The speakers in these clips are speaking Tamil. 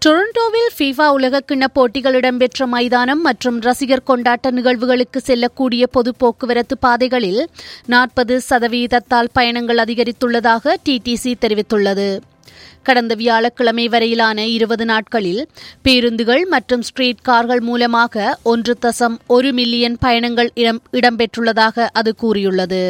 டொரண்டோவில் ஃபீஃபா உலகக்கிண்ண போட்டிகள் இடம்பெற்ற மைதானம் மற்றும் ரசிகர் கொண்டாட்ட நிகழ்வுகளுக்கு செல்லக்கூடிய பொது போக்குவரத்து பாதைகளில் நாற்பது சதவீதத்தால் பயணங்கள் அதிகரித்துள்ளதாக டிடிசி தெரிவித்துள்ளது கடந்த வியாழக்கிழமை வரையிலான இருபது நாட்களில் பேருந்துகள் மற்றும் ஸ்ட்ரீட் கார்கள் மூலமாக ஒன்று தசம் ஒரு மில்லியன் பயணங்கள் இடம்பெற்றுள்ளதாக அது கூறியுள்ளது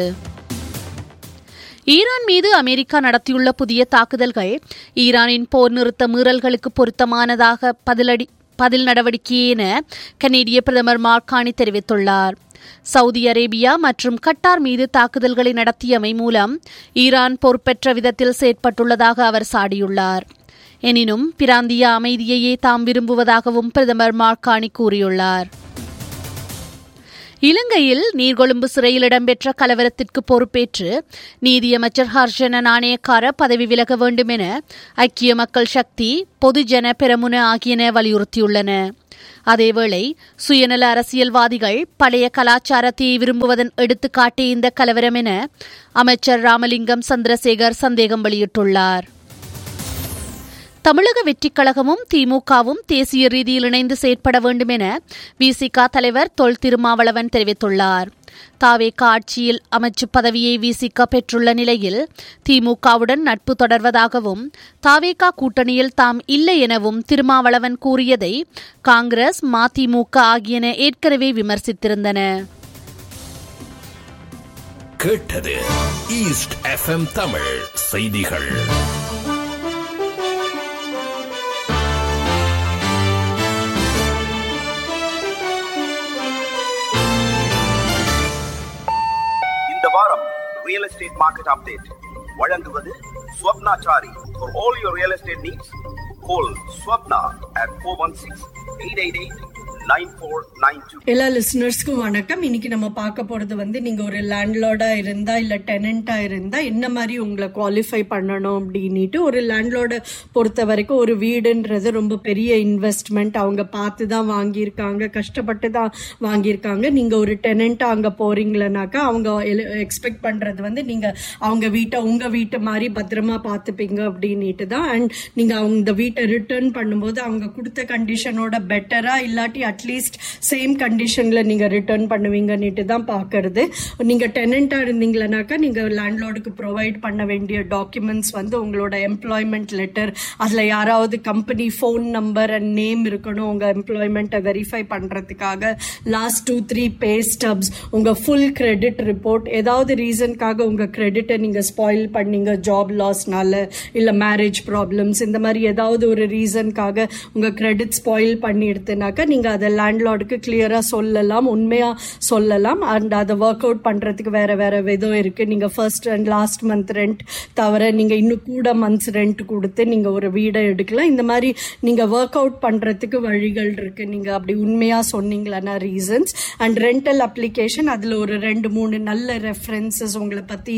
ஈரான் மீது அமெரிக்கா நடத்தியுள்ள புதிய தாக்குதல்கள் ஈரானின் போர் நிறுத்த மீறல்களுக்கு பொருத்தமானதாக பதிலடி பதில் நடவடிக்கை என கனேடிய பிரதமர் மார்கானி தெரிவித்துள்ளார் சவுதி அரேபியா மற்றும் கட்டார் மீது தாக்குதல்களை நடத்தியமை மூலம் ஈரான் பொறுப்பற்ற விதத்தில் செயற்பட்டுள்ளதாக அவர் சாடியுள்ளார் எனினும் பிராந்திய அமைதியையே தாம் விரும்புவதாகவும் பிரதமர் மார்கானி கூறியுள்ளார் இலங்கையில் நீர்கொழும்பு சிறையில் இடம்பெற்ற கலவரத்திற்கு பொறுப்பேற்று நீதியமைச்சர் ஹர்ஷன நாணயக்கார பதவி விலக வேண்டும் என ஐக்கிய மக்கள் சக்தி பொதுஜன பெரமுன ஆகியன வலியுறுத்தியுள்ளன அதேவேளை சுயநல அரசியல்வாதிகள் பழைய கலாச்சாரத்தை விரும்புவதன் எடுத்துக்காட்டே இந்த கலவரம் என அமைச்சர் ராமலிங்கம் சந்திரசேகர் சந்தேகம் வெளியிட்டுள்ளார் தமிழக வெற்றிக் கழகமும் திமுகவும் தேசிய ரீதியில் இணைந்து செயற்பட வேண்டும் என விசிக தலைவர் தொல் திருமாவளவன் தெரிவித்துள்ளார் தாவேக ஆட்சியில் அமைச்சு பதவியை விசிக பெற்றுள்ள நிலையில் திமுகவுடன் நட்பு தொடர்வதாகவும் தாவேகா கூட்டணியில் தாம் இல்லை எனவும் திருமாவளவன் கூறியதை காங்கிரஸ் மதிமுக ஆகியன ஏற்கனவே விமர்சித்திருந்தன கேட்டது ஈஸ்ட் எஃப்எம் தமிழ் செய்திகள் இந்த வாரம் ரியல் எஸ்டேட் மார்க்கெட் அப்டேட் வழங்குவது Swapnachari for all your real estate needs call Swapna at four one six eight eight eight nine four nine two எல்லா லிசனர்ஸ்க்கும் வணக்கம் இன்னைக்கு நம்ம பார்க்க போறது வந்து நீங்க ஒரு லேண்ட்லார்டா இருந்தா இல்ல டெனண்டா இருந்தா என்ன மாதிரி உங்களை குவாலிஃபை பண்ணணும் அப்படின்ட்டு ஒரு லேண்ட்லார்டை பொறுத்த வரைக்கும் ஒரு வீடுன்றது ரொம்ப பெரிய இன்வெஸ்ட்மெண்ட் அவங்க பார்த்து தான் வாங்கியிருக்காங்க கஷ்டப்பட்டு தான் வாங்கியிருக்காங்க நீங்க ஒரு டெனண்டா அங்க போறீங்களனாக்கா அவங்க எக்ஸ்பெக்ட் பண்றது வந்து நீங்க அவங்க வீட்டை உங்க வீட்டை மாதிரி பத்திரமா பார்த்துப்பீங்க அப்படின்ட்டு தான் அண்ட் நீங்க அவங்க இந்த வீட்டை ரிட்டர்ன் பண்ணும்போது அவங்க கொடுத்த கண்டிஷனோட பெட்டரா இல்லாட்டி அட்லீஸ்ட் சேம் கண்டிஷன்ல நீங்க ரிட்டர்ன் பண்ணுவீங்கன்னுட்டு தான் பாக்குறது நீங்க டெனண்டா இருந்தீங்களனாக்கா நீங்க லேண்ட்லார்டுக்கு ப்ரொவைட் பண்ண வேண்டிய டாக்குமெண்ட்ஸ் வந்து உங்களோட எம்ப்ளாய்மெண்ட் லெட்டர் அதுல யாராவது company phone number and name இருக்கணும் உங்க எம்ப்ளாய்மெண்ட்டை வெரிஃபை பண்றதுக்காக last two three pay stubs உங்க ஃபுல் கிரெடிட் ரிப்போர்ட் ஏதாவது ரீசனுக்காக உங்க கிரெடிட்டை நீங்க ஸ்பாயில் பண்ணீங்க ஜாப் லாஸ்னால இல்ல மேரேஜ் ப்ராப்ளம்ஸ் இந்த மாதிரி ஏதாவது ஒரு ரீசனுக்காக உங்க கிரெடிட் ஸ்பாயில் பண்ணி எடுத்துனாக்கா நீங்க அதை லேண்ட்லார்டுக்கு கிளியரா சொல்லலாம் உண்மையா சொல்லலாம் அண்ட் அதை ஒர்க் அவுட் பண்றதுக்கு வேற வேற விதம் இருக்கு நீங்க first and last month rent தவிர நீங்க இன்னும் கூட மந்த்ஸ் ரெண்ட் கொடுத்து நீங்க ஒரு வீடை எடுக்கலாம் இந்த மாதிரி நீங்க ஒர்க் அவுட் பண்றதுக்கு வழிகள் இருக்கு நீங்க அப்படி உண்மையா சொன்னீங்களா ரீசன்ஸ் அண்ட் ரெண்டல் அப்ளிகேஷன் அதுல ஒரு ரெண்டு மூணு நல்ல ரெஃபரன்சஸ் உங்களை பத்தி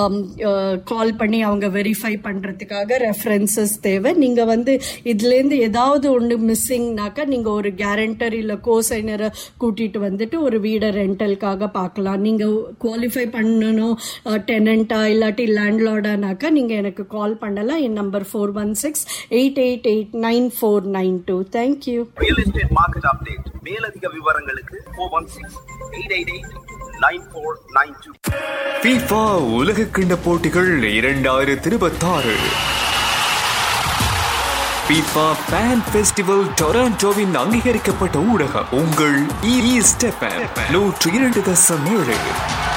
கால் பண்ணி அவங்க வெரிஃபை பண்றதுக்காக ரெஃபரன்சஸ் தேவை நீங்க வந்து இதுல இருந்து ஏதாவது ஒன்று மிஸ்ஸிங்னாக்கா நீங்க ஒரு கேரண்டர் இல்ல கோசைனரை கூட்டிட்டு வந்துட்டு ஒரு வீடை ரெண்டலுக்காக பார்க்கலாம் நீங்க குவாலிஃபை பண்ணணும் டெனண்டா இல்லாட்டி லேண்ட்லார்டானாக்கா நீங்க எனக்கு கால் பண்ணலாம் என் number four one six eight eight eight nine four nine two thank you real estate market update மேலதிக விவரங்களுக்கு four one six eight eight eight nine four nine two FIFA உலக கிண்ட போட்டிகள் இரண்டாயிரத்தி இருபத்தாறு FIFA Fan Festival டொராண்டோவின் அங்கீகரிக்கப்பட்ட ஊடகம் உங்கள் ஈஸ்ட் நூற்றி இரண்டு தசம் ஏழு